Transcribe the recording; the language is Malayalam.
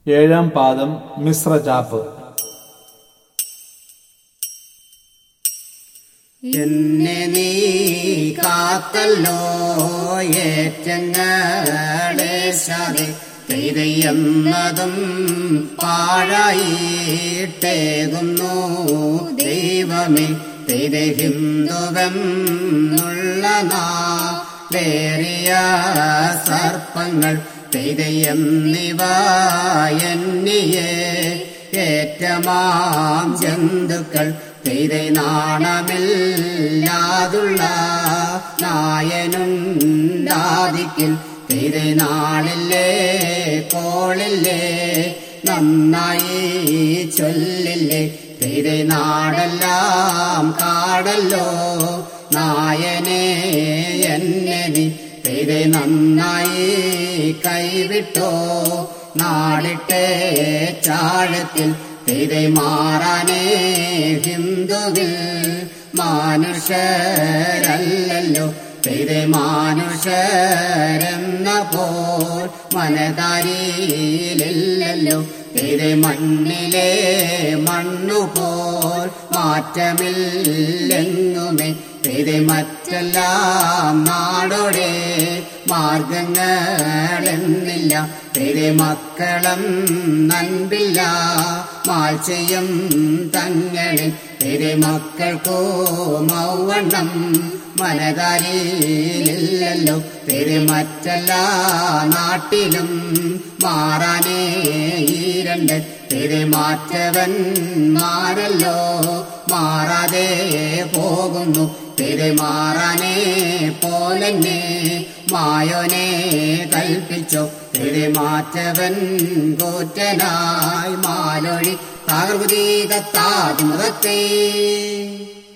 ഏഴാം പാദം മിശ്രചാപ്പ് എന്നെ നീ കാത്തല്ലോ ഏറ്റങ്ങളെ സതി പെയ്തയ്യെന്നതും പാഴായിട്ടേകുന്നു ദൈവമേ പെയ്ത ഹിന്ദുവെന്നുള്ള നാളേറിയ സർപ്പങ്ങൾ പെയ്തയ്യെന്നിവ എന്നിയെ ഏറ്റമാം ജന്തുക്കൾ പെയ്തൈ നാണമില്ലാതുള്ള നായനുണ്ടാദിക്കിൽ പെയ്തൈ നാളില്ലേ കോളില്ലേ നന്നായി ചൊല്ലില്ലേ പെയ്തൈ നാടെല്ലാം കാടല്ലോ നായനെ എന്നെ നീ പെയ്തൈ നന്നായി കൈവിട്ടോ നാടിട്ടേ ചാഴത്തിൽ പെയ്തൈ മാറാനേ ഹിന്ദുവിൽ മാനുഷരല്ലല്ലോ പെയ്തൈ മാനുഷരെന്ന പോൽ മനതാരിയിലില്ലല്ലോ പെയ്തൈ മണ്ണിലെ മണ്ണുപോൽ മാറ്റമില്ലെങ്ങുമേ പെയ്തൈ മറ്റെല്ലാം നാടോടെ മാർഗങ്ങളെന്നില്ല പെയ്തൈ മക്കളും നൻപില്ല മാൽച്ചയും തങ്ങളിൽ പെയ്തൈ മക്കൾക്കോ മൗവണ്ണം മനതാരിയിലില്ലല്ലോ പെരു മറ്റെല്ലാ നാട്ടിലും മാറാനേ ഈ രണ്ട് പെരു മാറ്റവൻ മാറല്ലോ മാറാതെ പോകുന്നു പെരു മാറാനേ പോലെന്നെ മായോനെ കൽപ്പിച്ചോ പെരു മാറ്റവൻ കൂറ്റനായി മാലൊഴി തകർകുതീകത്താതി മുഖത്തേ